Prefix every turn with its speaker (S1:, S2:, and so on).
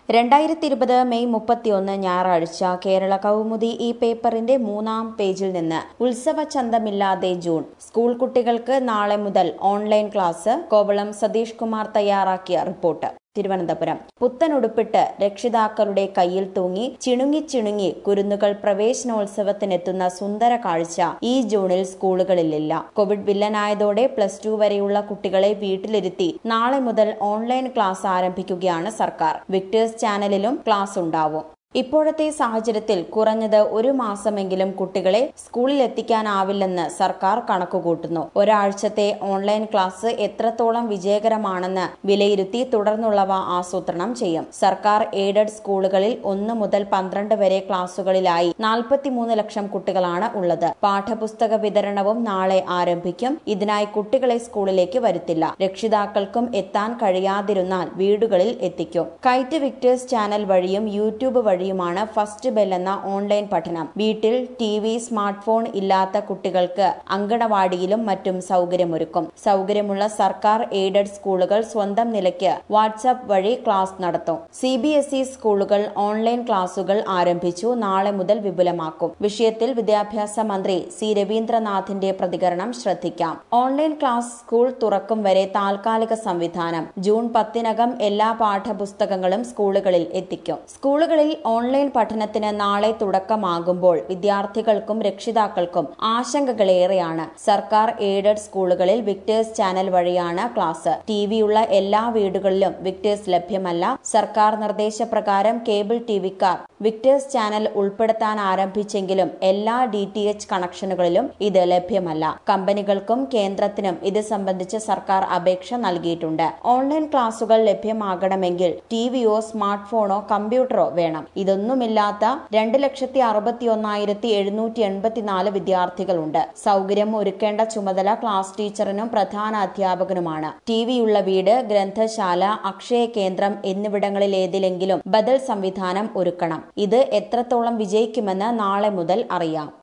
S1: രണ്ടായിരത്തി ഇരുപത് മെയ് മുപ്പത്തിയൊന്ന് ഞായറാഴ്ച കേരള കൗമുദി ഈ പേപ്പറിന്റെ മൂന്നാം പേജിൽ നിന്ന് ഉത്സവ ചന്തമില്ലാതെ ജൂൺ സ്കൂൾ കുട്ടികൾക്ക് നാളെ മുതൽ ഓൺലൈൻ ക്ലാസ് കോവളം സതീഷ് കുമാർ തയ്യാറാക്കിയ റിപ്പോർട്ട് തിരുവനന്തപുരം പുത്തനുടുപ്പിട്ട് രക്ഷിതാക്കളുടെ കയ്യിൽ തൂങ്ങി ചിണുങ്ങി ചിണുങ്ങി കുരുന്നുകൾ പ്രവേശനോത്സവത്തിനെത്തുന്ന സുന്ദര കാഴ്ച ഈ ജൂണിൽ സ്കൂളുകളിലില്ല കോവിഡ് വില്ലനായതോടെ പ്ലസ് ടു വരെയുള്ള കുട്ടികളെ വീട്ടിലിരുത്തി നാളെ മുതൽ ഓൺലൈൻ ക്ലാസ് ആരംഭിക്കുകയാണ് സർക്കാർ വിക്ടേഴ്സ് ചാനലിലും ക്ലാസ് ഉണ്ടാവും ഇപ്പോഴത്തെ സാഹചര്യത്തിൽ കുറഞ്ഞത് ഒരു മാസമെങ്കിലും കുട്ടികളെ സ്കൂളിൽ എത്തിക്കാനാവില്ലെന്ന് സർക്കാർ കണക്കുകൂട്ടുന്നു ഒരാഴ്ചത്തെ ഓൺലൈൻ ക്ലാസ് എത്രത്തോളം വിജയകരമാണെന്ന് വിലയിരുത്തി തുടർന്നുള്ളവ ആസൂത്രണം ചെയ്യും സർക്കാർ എയ്ഡഡ് സ്കൂളുകളിൽ ഒന്ന് മുതൽ പന്ത്രണ്ട് വരെ ക്ലാസുകളിലായി നാൽപ്പത്തിമൂന്ന് ലക്ഷം കുട്ടികളാണ് ഉള്ളത് പാഠപുസ്തക വിതരണവും നാളെ ആരംഭിക്കും ഇതിനായി കുട്ടികളെ സ്കൂളിലേക്ക് വരുത്തില്ല രക്ഷിതാക്കൾക്കും എത്താൻ കഴിയാതിരുന്നാൽ വീടുകളിൽ എത്തിക്കും കൈറ്റ് വിക്ടേഴ്സ് ചാനൽ വഴിയും യൂട്യൂബ് വഴി വഴിയുമാണ് ഫസ്റ്റ് ബെൽ എന്ന ഓൺലൈൻ പഠനം വീട്ടിൽ ടി വി സ്മാർട്ട് ഫോൺ ഇല്ലാത്ത കുട്ടികൾക്ക് അങ്കണവാടിയിലും മറ്റും സൗകര്യമൊരുക്കും സൗകര്യമുള്ള സർക്കാർ എയ്ഡഡ് സ്കൂളുകൾ സ്വന്തം നിലയ്ക്ക് വാട്സ്ആപ്പ് വഴി ക്ലാസ് നടത്തും C B S E schools online ക്ലാസുകൾ ആരംഭിച്ചു നാളെ മുതൽ വിപുലമാക്കും വിഷയത്തിൽ വിദ്യാഭ്യാസ മന്ത്രി സി രവീന്ദ്രനാഥിന്റെ പ്രതികരണം ശ്രദ്ധിക്കാം ഓൺലൈൻ ക്ലാസ് സ്കൂൾ തുറക്കും വരെ താൽക്കാലിക സംവിധാനം ജൂൺ പത്തിനകം എല്ലാ പാഠപുസ്തകങ്ങളും സ്കൂളുകളിൽ എത്തിക്കും സ്കൂളുകളിൽ ഓൺലൈൻ പഠനത്തിന് നാളെ തുടക്കമാകുമ്പോൾ വിദ്യാർത്ഥികൾക്കും രക്ഷിതാക്കൾക്കും ആശങ്കകളേറെയാണ് സർക്കാർ എയ്ഡഡ് സ്കൂളുകളിൽ വിക്ടേഴ്സ് ചാനൽ വഴിയാണ് ക്ലാസ് ടിവിയുള്ള എല്ലാ വീടുകളിലും വിക്ടേഴ്സ് ലഭ്യമല്ല സർക്കാർ നിർദ്ദേശപ്രകാരം കേബിൾ ടിവിക്കാർ വിക്ടേഴ്സ് ചാനൽ ഉൾപ്പെടുത്താൻ ആരംഭിച്ചെങ്കിലും എല്ലാ ഡി ടി എച്ച് കണക്ഷനുകളിലും ഇത് ലഭ്യമല്ല കമ്പനികൾക്കും കേന്ദ്രത്തിനും ഇത് സംബന്ധിച്ച് സർക്കാർ അപേക്ഷ നൽകിയിട്ടുണ്ട് ഓൺലൈൻ ക്ലാസുകൾ ലഭ്യമാകണമെങ്കിൽ ടിവിയോ സ്മാർട്ട് ഫോണോ കമ്പ്യൂട്ടറോ വേണം ഇതൊന്നുമില്ലാത്ത രണ്ട് ലക്ഷത്തി അറുപത്തി ഒന്നായിരത്തി എഴുന്നൂറ്റി എൺപത്തിനാല് വിദ്യാർത്ഥികളുണ്ട് സൗകര്യം ഒരുക്കേണ്ട ചുമതല ക്ലാസ് ടീച്ചറിനും പ്രധാന അധ്യാപകനുമാണ് ടിവിയുള്ള വീട് ഗ്രന്ഥശാല അക്ഷയ കേന്ദ്രം എന്നിവിടങ്ങളിൽ ഏതിലെങ്കിലും ബദൽ സംവിധാനം ഒരുക്കണം ഇത് എത്രത്തോളം വിജയിക്കുമെന്ന് നാളെ മുതൽ അറിയാം